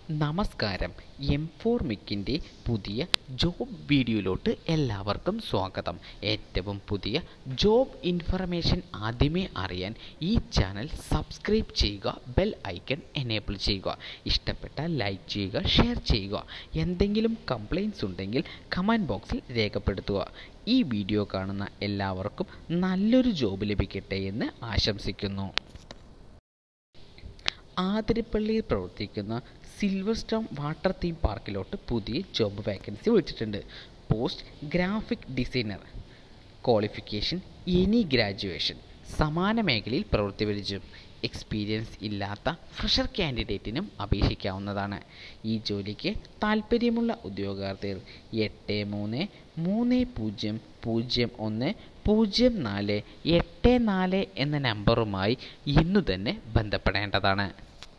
നമസ്കാരം M four മിക്കിൻ്റെ പുതിയ job വീഡിയോയിലോട്ട് എല്ലാവർക്കും സ്വാഗതം ഏറ്റവും പുതിയ ജോബ് ഇൻഫർമേഷൻ ആദ്യമേ അറിയാൻ ഈ ചാനൽ സബ്സ്ക്രൈബ് ചെയ്യുക ബെൽ ഐക്കൺ എനേബിൾ ചെയ്യുക ഇഷ്ടപ്പെട്ടാൽ ലൈക്ക് ചെയ്യുക ഷെയർ ചെയ്യുക എന്തെങ്കിലും കംപ്ലൈൻറ്റ്സ് ഉണ്ടെങ്കിൽ കമൻറ്റ് ബോക്സിൽ രേഖപ്പെടുത്തുക ഈ വീഡിയോ കാണുന്ന എല്ലാവർക്കും നല്ലൊരു ജോബ് ലഭിക്കട്ടെ എന്ന് ആശംസിക്കുന്നു ആതിരപ്പള്ളിയിൽ പ്രവർത്തിക്കുന്ന സിൽവർ സ്റ്റോം വാട്ടർ തീം പാർക്കിലോട്ട് പുതിയ ജോബ് വാക്കൻസി വിളിച്ചിട്ടുണ്ട് post graphic designer qualification any graduation സമാന മേഖലയിൽ പ്രവൃത്തി പരിചയം എക്സ്പീരിയൻസ് ഇല്ലാത്ത ഫ്രഷർ കാൻഡിഡേറ്റിനും അപേക്ഷിക്കാവുന്നതാണ് ഈ ജോലിക്ക് താൽപ്പര്യമുള്ള ഉദ്യോഗാർത്ഥികൾ എട്ട് മൂന്ന് മൂന്ന് പൂജ്യം പൂജ്യം ഒന്ന് പൂജ്യം നാല് എട്ട് നാല് എന്ന നമ്പറുമായി ഇന്നു തന്നെ ബന്ധപ്പെടേണ്ടതാണ്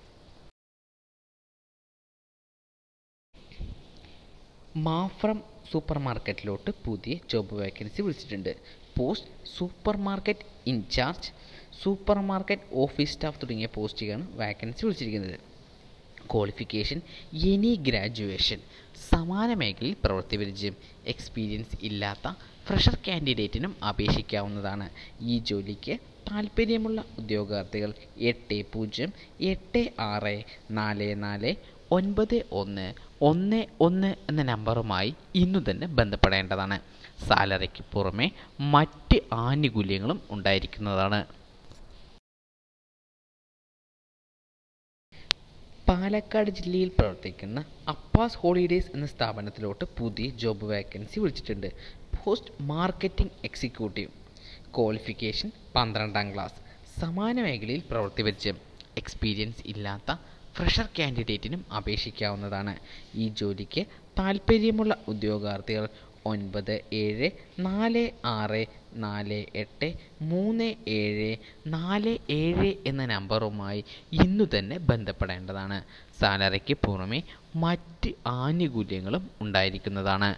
മാഫ്രം സൂപ്പർ മാർക്കറ്റിലോട്ട് പുതിയ ജോബ് വേക്കൻസി വിളിച്ചിട്ടുണ്ട് post supermarket incharge supermarket office staff തുടങ്ങിയ പോസ്റ്റുകളാണ് വാക്കൻസി വിളിച്ചിരിക്കുന്നത് ക്വാളിഫിക്കേഷൻ എനി ഗ്രാജുവേഷൻ സമാന മേഖലയിൽ പ്രവൃത്തി പരിചയം എക്സ്പീരിയൻസ് ഇല്ലാത്ത ഫ്രഷർ കാൻഡിഡേറ്റിനും അപേക്ഷിക്കാവുന്നതാണ് ഈ ജോലിക്ക് താൽപ്പര്യമുള്ള ഉദ്യോഗാർത്ഥികൾ എട്ട് പൂജ്യം എട്ട് ആറ് നാല് നാല് ഒൻപത് ഒന്ന് ഒന്ന് ഒന്ന് എന്ന നമ്പറുമായി ഇന്നു തന്നെ ബന്ധപ്പെടേണ്ടതാണ് സാലറിക്ക് പുറമെ മറ്റ് ആനുകൂല്യങ്ങളും ഉണ്ടായിരിക്കുന്നതാണ് പാലക്കാട് ജില്ലയിൽ പ്രവർത്തിക്കുന്ന അപ്പാസ് ഹോളിഡേയ്സ് എന്ന സ്ഥാപനത്തിലോട്ട് പുതിയ ജോബ് വാക്കൻസി വിളിച്ചിട്ടുണ്ട് പോസ്റ്റ് മാർക്കറ്റിംഗ് എക്സിക്യൂട്ടീവ് ക്വാളിഫിക്കേഷൻ പന്ത്രണ്ടാം ക്ലാസ് സമാന മേഖലയിൽ പ്രവൃത്തി പരിചയം എക്സ്പീരിയൻസ് ഇല്ലാത്ത ഫ്രഷർ കാൻഡിഡേറ്റിനും അപേക്ഷിക്കാവുന്നതാണ് ഈ ജോലിക്ക് താൽപ്പര്യമുള്ള ഉദ്യോഗാർത്ഥികൾ ഒൻപത് ഏഴ് നാല് ആറ് നാല് എട്ട് മൂന്ന് ഏഴ് നാല് ഏഴ് എന്ന നമ്പറുമായി ഇന്നു തന്നെ ബന്ധപ്പെടേണ്ടതാണ് സാലറിക്ക് പുറമെ മറ്റ് ആനുകൂല്യങ്ങളും ഉണ്ടായിരിക്കുന്നതാണ്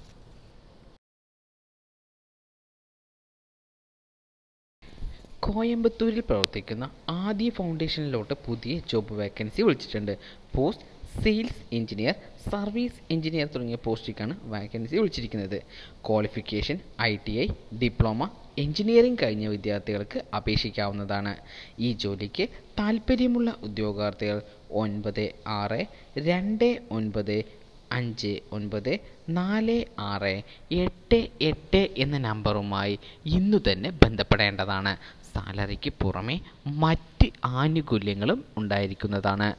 കോയമ്പത്തൂരിൽ പ്രവർത്തിക്കുന്ന ആദ്യ ഫൗണ്ടേഷനിലോട്ട് പുതിയ ജോബ് വേക്കൻസി വിളിച്ചിട്ടുണ്ട് post sales engineer service engineer തുടങ്ങിയ പോസ്റ്റിലേക്കാണ് വാക്കൻസി വിളിച്ചിരിക്കുന്നത് qualification I T I diploma engineering കഴിഞ്ഞ വിദ്യാർത്ഥികൾക്ക് അപേക്ഷിക്കാവുന്നതാണ് ഈ ജോലിക്ക് താൽപ്പര്യമുള്ള ഉദ്യോഗാർത്ഥികൾ ഒൻപത് ആറ് രണ്ട് ഒൻപത് അഞ്ച് ഒൻപത് നാല് ആറ് എട്ട് എട്ട് എന്ന നമ്പറുമായി ഇന്നു തന്നെ ബന്ധപ്പെടേണ്ടതാണ് സാലറിക്ക് പുറമെ മറ്റ് ആനുകൂല്യങ്ങളും ഉണ്ടായിരിക്കുന്നതാണ്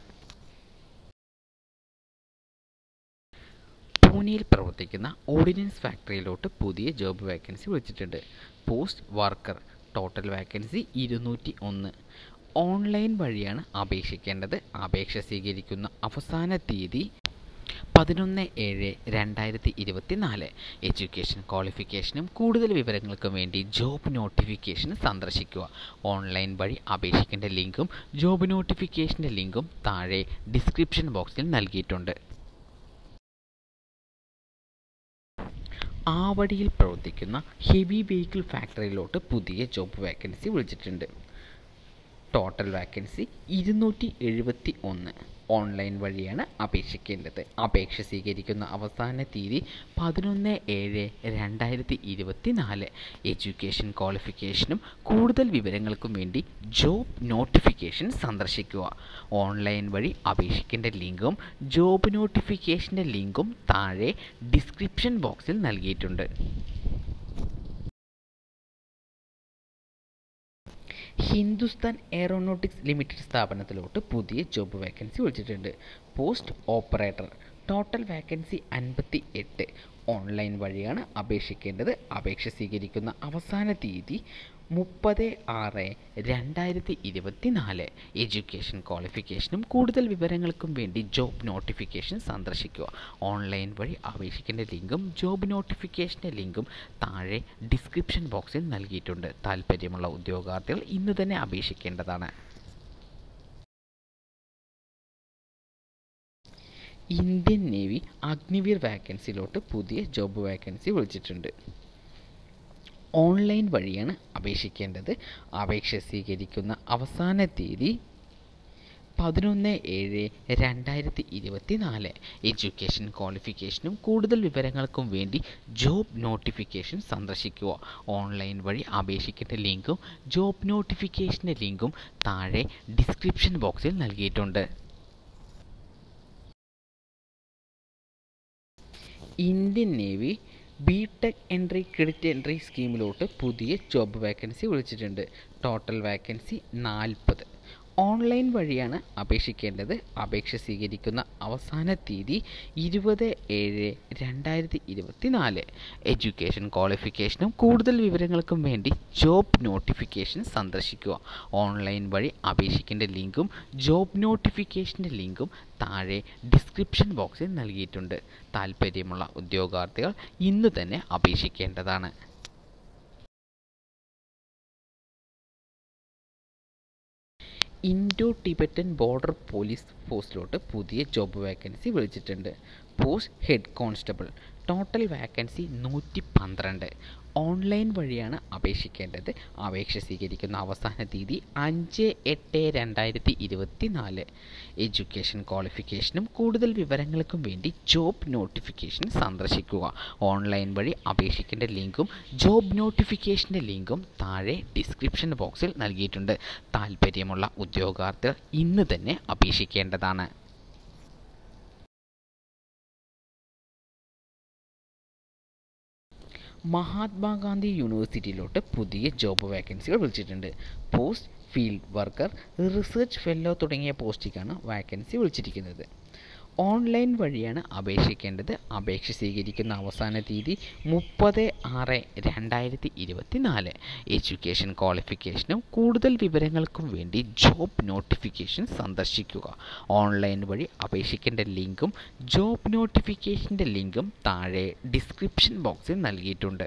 പൂനെയിൽ പ്രവർത്തിക്കുന്ന ഓർഡിനൻസ് ഫാക്ടറിയിലോട്ട് പുതിയ ജോബ് വാക്കൻസി വിളിച്ചിട്ടുണ്ട് പോസ്റ്റ് വർക്കർ ടോട്ടൽ വാക്കൻസി ഇരുന്നൂറ്റി ഒന്ന് ഓൺലൈൻ വഴിയാണ് അപേക്ഷിക്കേണ്ടത് അപേക്ഷ സ്വീകരിക്കുന്ന അവസാന തീയതി പതിനൊന്ന് ഏഴ് രണ്ടായിരത്തി ഇരുപത്തി നാല് എഡ്യൂക്കേഷൻ ക്വാളിഫിക്കേഷനും കൂടുതൽ വിവരങ്ങൾക്കും വേണ്ടി ജോബ് നോട്ടിഫിക്കേഷൻ സന്ദർശിക്കുക ഓൺലൈൻ വഴി അപേക്ഷിക്കേണ്ട ലിങ്കും ജോബ് നോട്ടിഫിക്കേഷൻ്റെ ലിങ്കും താഴെ ഡിസ്ക്രിപ്ഷൻ ബോക്സിൽ നൽകിയിട്ടുണ്ട് ആവടിയിൽ പ്രവർത്തിക്കുന്ന ഹെവി വെഹിക്കിൾ ഫാക്ടറിയിലോട്ട് പുതിയ ജോബ് വാക്കൻസി വിളിച്ചിട്ടുണ്ട് ടോട്ടൽ വാക്കൻസി ഇരുന്നൂറ്റി എഴുപത്തി ഒന്ന് ഓൺലൈൻ വഴിയാണ് അപേക്ഷിക്കേണ്ടത് അപേക്ഷ സ്വീകരിക്കുന്ന അവസാന തീയതി പതിനൊന്ന് ഏഴ് രണ്ടായിരത്തി ഇരുപത്തി നാല് എഡ്യൂക്കേഷൻ ക്വാളിഫിക്കേഷനും കൂടുതൽ വിവരങ്ങൾക്കും വേണ്ടി ജോബ് നോട്ടിഫിക്കേഷൻ സന്ദർശിക്കുക ഓൺലൈൻ വഴി അപേക്ഷിക്കേണ്ട ലിങ്കും ജോബ് നോട്ടിഫിക്കേഷൻ്റെ ലിങ്കും താഴെ ഡിസ്ക്രിപ്ഷൻ ബോക്സിൽ നൽകിയിട്ടുണ്ട് ഹിന്ദുസ്ഥാൻ എയറോനോട്ടിക്സ് ലിമിറ്റഡ് സ്ഥാപനത്തിലോട്ട് പുതിയ ജോബ് വാക്കൻസി വിളിച്ചിട്ടുണ്ട് പോസ്റ്റ് ഓപ്പറേറ്റർ ടോട്ടൽ വാക്കൻസി അൻപത്തി എട്ട് ഓൺലൈൻ വഴിയാണ് അപേക്ഷിക്കേണ്ടത് അപേക്ഷ സ്വീകരിക്കുന്ന അവസാന തീയതി മുപ്പത് ആറ് രണ്ടായിരത്തി ഇരുപത്തി നാല് എഡ്യൂക്കേഷൻ ക്വാളിഫിക്കേഷനും കൂടുതൽ വിവരങ്ങൾക്കും വേണ്ടി ജോബ് നോട്ടിഫിക്കേഷൻ സന്ദർശിക്കുക ഓൺലൈൻ വഴി അപേക്ഷിക്കേണ്ട ലിങ്കും ജോബ് നോട്ടിഫിക്കേഷൻ്റെ ലിങ്കും താഴെ ഡിസ്ക്രിപ്ഷൻ ബോക്സിൽ നൽകിയിട്ടുണ്ട് താല്പര്യമുള്ള ഉദ്യോഗാർത്ഥികൾ ഇന്ന് തന്നെ അപേക്ഷിക്കേണ്ടതാണ് ഇന്ത്യൻ നേവി അഗ്നിവീർ വാക്കൻസിയിലോട്ട് പുതിയ ജോബ് വാക്കൻസി വിളിച്ചിട്ടുണ്ട് ഓൺലൈൻ വഴിയാണ് അപേക്ഷിക്കേണ്ടത് അപേക്ഷ സ്വീകരിക്കുന്ന അവസാന തീയതി പതിനൊന്ന് ഏഴ് രണ്ടായിരത്തി ഇരുപത്തി നാല് എഡ്യൂക്കേഷൻ ക്വാളിഫിക്കേഷനും കൂടുതൽ വിവരങ്ങൾക്കും വേണ്ടി ജോബ് നോട്ടിഫിക്കേഷൻ സന്ദർശിക്കുക ഓൺലൈൻ വഴി അപേക്ഷിക്കേണ്ട ലിങ്കും ജോബ് നോട്ടിഫിക്കേഷൻ്റെ ലിങ്കും താഴെ ഡിസ്ക്രിപ്ഷൻ ബോക്സിൽ നൽകിയിട്ടുണ്ട് Indian Navy B tech entry credit entry സ്കീമിലോട്ട് പുതിയ ജോബ് വേക്കൻസി വിളിച്ചിട്ടുണ്ട് ടോട്ടൽ വേക്കൻസി നാൽപ്പത് ഓൺലൈൻ വഴിയാണ് അപേക്ഷിക്കേണ്ടത് അപേക്ഷ സ്വീകരിക്കുന്ന അവസാന തീയതി ഇരുപത് ഏഴ് രണ്ടായിരത്തി ഇരുപത്തി നാല് എഡ്യൂക്കേഷൻ ക്വാളിഫിക്കേഷനും കൂടുതൽ വിവരങ്ങൾക്കും വേണ്ടി ജോബ് നോട്ടിഫിക്കേഷൻ സന്ദർശിക്കുക ഓൺലൈൻ വഴി അപേക്ഷിക്കേണ്ട ലിങ്കും ജോബ് നോട്ടിഫിക്കേഷൻ്റെ ലിങ്കും താഴെ ഡിസ്ക്രിപ്ഷൻ ബോക്സിൽ നൽകിയിട്ടുണ്ട് താല്പര്യമുള്ള ഉദ്യോഗാർത്ഥികൾ ഇന്ന് തന്നെ അപേക്ഷിക്കേണ്ടതാണ് ഇൻഡോ ടിബറ്റൻ ബോർഡർ പോലീസ് പോസ്റ്റിലോട്ട് പുതിയ ജോബ് വേക്കൻസി വിളിച്ചിട്ടുണ്ട് post head constable total vacancy നൂറ്റി പന്ത്രണ്ട് ഓൺലൈൻ വഴിയാണ് അപേക്ഷിക്കേണ്ടത് അപേക്ഷ സ്വീകരിക്കുന്ന അവസാന തീയതി അഞ്ച് എട്ട് രണ്ടായിരത്തി ഇരുപത്തി നാല് എഡ്യൂക്കേഷൻ ക്വാളിഫിക്കേഷനും കൂടുതൽ വിവരങ്ങൾക്കും വേണ്ടി ജോബ് നോട്ടിഫിക്കേഷൻ സന്ദർശിക്കുക ഓൺലൈൻ വഴി അപേക്ഷിക്കേണ്ട ലിങ്കും ജോബ് നോട്ടിഫിക്കേഷൻ്റെ ലിങ്കും താഴെ ഡിസ്ക്രിപ്ഷൻ ബോക്സിൽ നൽകിയിട്ടുണ്ട് താല്പര്യമുള്ള ഉദ്യോഗാർത്ഥികൾ ഇന്ന് തന്നെ അപേക്ഷിക്കേണ്ടതാണ് മഹാത്മാഗാന്ധി യൂണിവേഴ്സിറ്റിയിലോട്ട് പുതിയ ജോബ് വേക്കൻസികൾ വിളിച്ചിട്ടുണ്ട് post field worker research fellow തുടങ്ങിയ പോസ്റ്റിലേക്കാണ് വാക്കൻസി വിളിച്ചിരിക്കുന്നത് ഓൺലൈൻ വഴിയാണ് അപേക്ഷിക്കേണ്ടത് അപേക്ഷ സ്വീകരിക്കുന്ന അവസാന തീയതി മുപ്പത് ആറ് രണ്ടായിരത്തി ഇരുപത്തി നാല് എഡ്യൂക്കേഷൻ ക്വാളിഫിക്കേഷനും കൂടുതൽ വിവരങ്ങൾക്കും വേണ്ടി ജോബ് നോട്ടിഫിക്കേഷൻ സന്ദർശിക്കുക ഓൺലൈൻ വഴി അപേക്ഷിക്കേണ്ട ലിങ്കും ജോബ് നോട്ടിഫിക്കേഷൻ്റെ ലിങ്കും താഴെ ഡിസ്ക്രിപ്ഷൻ ബോക്സിൽ നൽകിയിട്ടുണ്ട്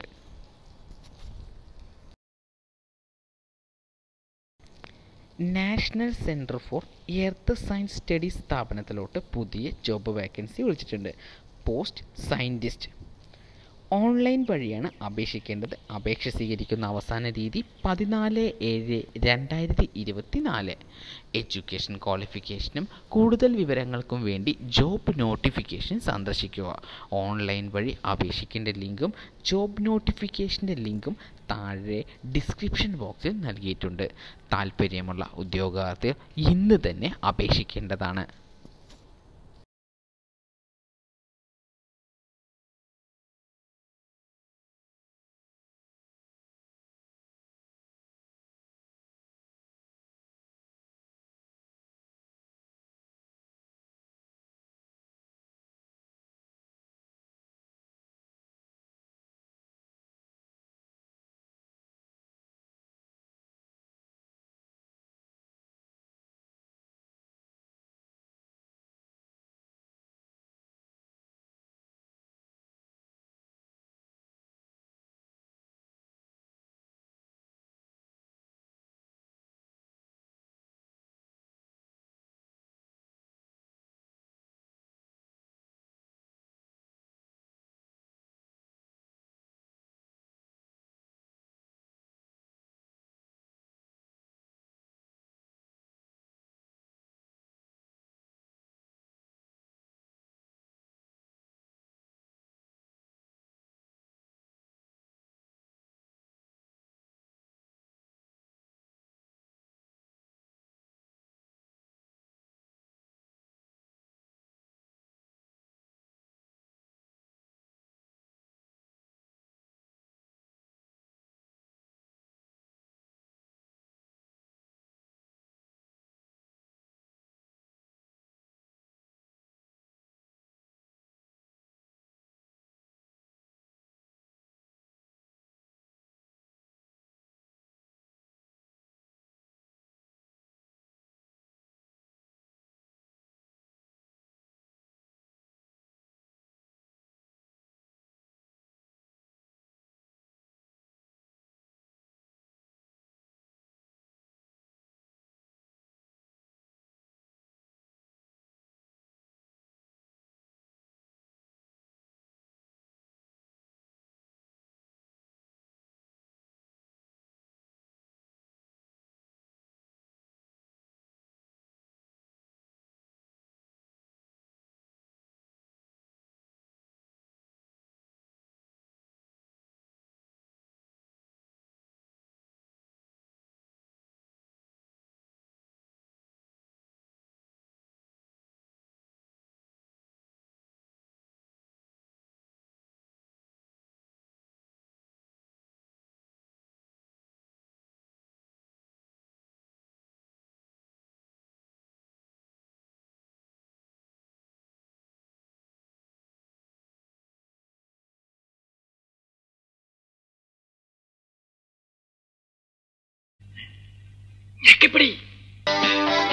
National Centre for Earth Science Studies സ്ഥാപനത്തിലോട്ട് പുതിയ ജോബ് വേക്കൻസി വിളിച്ചിട്ടുണ്ട് പോസ്റ്റ് സയൻറ്റിസ്റ്റ് ഓൺലൈൻ വഴിയാണ് അപേക്ഷിക്കേണ്ടത് അപേക്ഷ സ്വീകരിക്കുന്ന അവസാന തീയതി പതിനാല് ഏഴ് രണ്ടായിരത്തി ഇരുപത്തി നാല് എഡ്യൂക്കേഷൻ ക്വാളിഫിക്കേഷനും കൂടുതൽ വിവരങ്ങൾക്കും വേണ്ടി ജോബ് നോട്ടിഫിക്കേഷൻ സന്ദർശിക്കുക ഓൺലൈൻ വഴി അപേക്ഷിക്കേണ്ട ലിങ്കും ജോബ് നോട്ടിഫിക്കേഷൻ്റെ ലിങ്കും താഴെ ഡിസ്ക്രിപ്ഷൻ ബോക്സിൽ നൽകിയിട്ടുണ്ട് താല്പര്യമുള്ള ഉദ്യോഗാർത്ഥികൾ ഇന്ന് തന്നെ അപേക്ഷിക്കേണ്ടതാണ് ഞെക്കിപ്പിടി